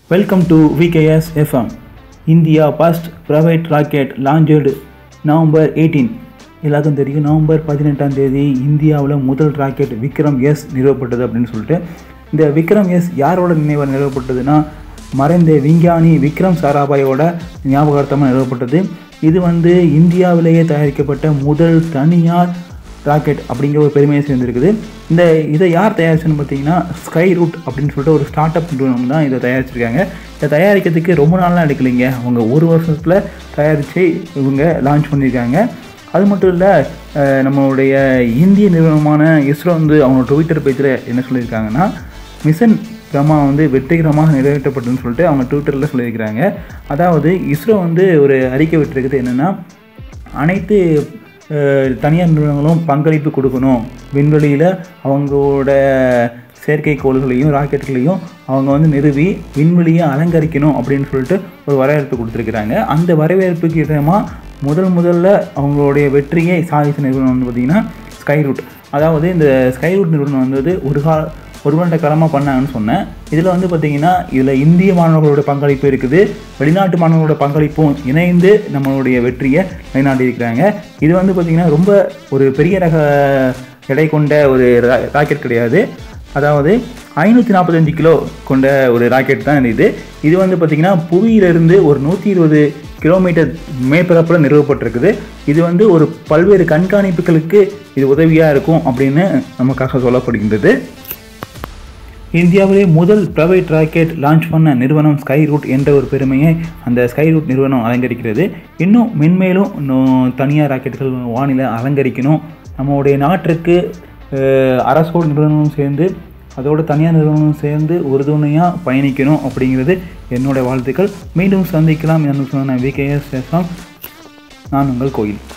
welcome to V K S FM India first private rocket launched November eighteen எல்லாருக்கும் தெரியும் November பதினெட்டாம் தேதி இந்தியாவில் முதல் ராக்கெட் விக்ரம் எஸ் நிறுவப்பட்டது அப்படின்னு சொல்லிட்டு இந்த விக்ரம் எஸ் யாரோட நினைவாக நிறுவப்பட்டதுன்னா மறைந்த விஞ்ஞானி விக்ரம் சாராபாயோட ஞாபகார்த்தமாக நிறுவப்பட்டது இது வந்து இந்தியாவிலேயே தயாரிக்கப்பட்ட முதல் தனியார் ராக்கெட் அப்படிங்கிற ஒரு பெருமையை சேர்ந்துருக்குது இந்த இதை யார் தயாரிச்சுன்னு பார்த்தீங்கன்னா ஸ்கை ரூட் அப்படின்னு சொல்லிட்டு ஒரு ஸ்டார்ட் அப் நிறுவனம் தான் இதை தயாரிச்சிருக்காங்க இதை தயாரிக்கிறதுக்கு ரொம்ப நாள்லாம் எடுக்கலைங்க அவங்க ஒரு வருஷத்தில் தயாரித்து இவங்க லான்ச் பண்ணியிருக்காங்க அது மட்டும் இல்லை நம்மளுடைய இந்திய நிறுவனமான இஸ்ரோ வந்து அவங்களோட ட்விட்டர் பேஜில் என்ன சொல்லியிருக்காங்கன்னா மிஷன் பிரமா வந்து வெற்றிகரமாக நிறைவேற்றப்பட்டதுன்னு சொல்லிட்டு அவங்க ட்விட்டரில் சொல்லியிருக்கிறாங்க அதாவது இஸ்ரோ வந்து ஒரு அறிக்கை விட்டுருக்குது என்னென்னா அனைத்து அஹ், தனியார் நிறுவனங்களும் பங்களிப்பு கொடுக்கணும் விண்வெளியில் அவங்களோட செயற்கைக்கோள்களையும் ராக்கெட்டுகளையும் அவங்க வந்து நிறுவி விண்வெளியை அலங்கரிக்கணும் அப்படின்னு சொல்லிட்டு ஒரு வரவேற்பு கொடுத்துருக்குறாங்க அந்த வரவேற்புக்கு இதமாக முதல் முதல்ல அவங்களுடைய வெற்றியை சாதித்த நிறுவனம் வந்து பார்த்திங்கன்னா ஸ்கை ரூட் அதாவது இந்த ஸ்கை ரூட் நிறுவனம் வந்தது ஒரு கால ஒரு வருட காலமாக பண்ணாங்கன்னு சொன்னேன் இதில் வந்து பார்த்திங்கன்னா இதில் இந்திய மாணவர்களோட பங்களிப்பு இருக்குது வெளிநாட்டு மாணவர்களோட பங்களிப்பும் இணைந்து நம்மளுடைய வெற்றியை நிலைநாட்டியிருக்கிறாங்க இது வந்து பார்த்திங்கன்னா ரொம்ப ஒரு பெரிய ரக எடை கொண்ட ஒரு ரா- ராக்கெட் கிடையாது அதாவது ஐநூற்றி நாற்பத்தஞ்சு கிலோ கொண்ட ஒரு ராக்கெட் தான் இது இது வந்து பார்த்திங்கன்னா புவியிலிருந்து ஒரு நூற்றி இருபது கிலோமீட்டர் மேற்பரப்பில் நிறுவப்பட்டிருக்குது இது வந்து ஒரு பல்வேறு கண்காணிப்புகளுக்கு இது உதவியாக இருக்கும் அப்படின்னு நமக்காக சொல்லப்படுகின்றது இந்தியாவிலே முதல் பிரைவேட் ராக்கெட் லான்ச் பண்ண நிறுவனம் ஸ்கை ரூட் என்ற ஒரு பெருமையை அந்த ஸ்கை ரூட் நிறுவனம் அலங்கரிக்கிறது இன்னும் மென்மேலும் இன்னும் தனியார் ராக்கெட்டுகள் வானிலை அலங்கரிக்கணும் நம்மளுடைய நாட்டிற்கு அஹ், அரசோடு நிறுவனமும் சேர்ந்து அதோட தனியார் நிறுவனமும் சேர்ந்து உறுதுணையாக பயணிக்கணும் அப்படிங்கிறது என்னோட வாழ்த்துக்கள் மீண்டும் சந்திக்கலாம் என்று சொன்ன விகேஎஸ் நான் உங்கள் கோயில்